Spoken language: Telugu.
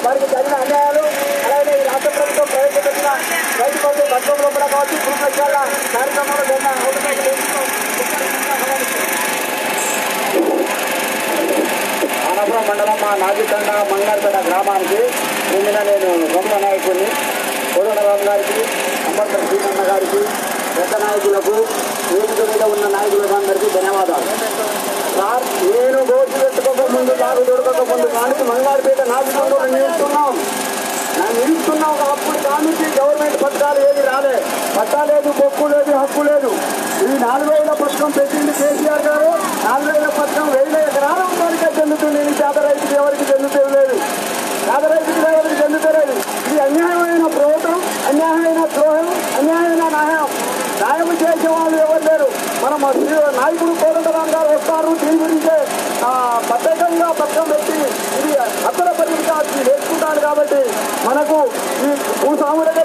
వారికి జరిగిన అన్యాయాలు అలాగే ఈ రాష్ట్ర ప్రభుత్వం ప్రవేశపెట్టిన రైతు బంధు పథకంలో కూడా కావచ్చు కుటుంబాల కార్యక్రమంలో జరిగిన అవకాశాలు ఆనపురం మండలం మా నాగితండ మంగారపేట గ్రామానికి చెందిన నేను బొమ్మ నాయకుడిని కోదండరావు గారికి అంబర్కర్ శ్రీకన్న గారికి పెద్ద నాయకులకు వేదిక మీద ఉన్న నాయకులకు అందరికీ ధన్యవాదాలు సార్ నేను గోచి పెట్టుకోక ముందు నాకు దొరకక ముందు కానీ మంగారపేట నాగితండలో నిలుస్తున్నాం నన్ను నిలుస్తున్నాం అప్పుడు దానికి గవర్నమెంట్ పథకాలు ఏది రాలే పట్టా లేదు బొక్కు లేదు హక్కు లేదు ఈ నాలుగు వేల పథకం పెట్టింది కేసీఆర్ గారు నాలుగు వేల పథకం వేల ఎకరాల వారికే చెందుతుంది ఈ పేద రైతుకి ఎవరికి చెందుతుంది లేదు పేద రైతుకి ఎవరికి చెందుతలేదు ఇది అన్యాయమైన ప్రభుత్వం అన్యాయమైన ద్రోహం అన్యాయమైన న్యాయం న్యాయం చేసే వాళ్ళు ఎవరు లేరు మన మా శ్రీ నాయకుడు కోదండరాం గారు వస్తారు దీని గురించే ఆ, ప్రత్యేకంగా పథకం పెట్టి ఇది అత్తర పరిమితి నేర్చుకుంటారు కాబట్టి మనకు ఈ భూస్వాములకే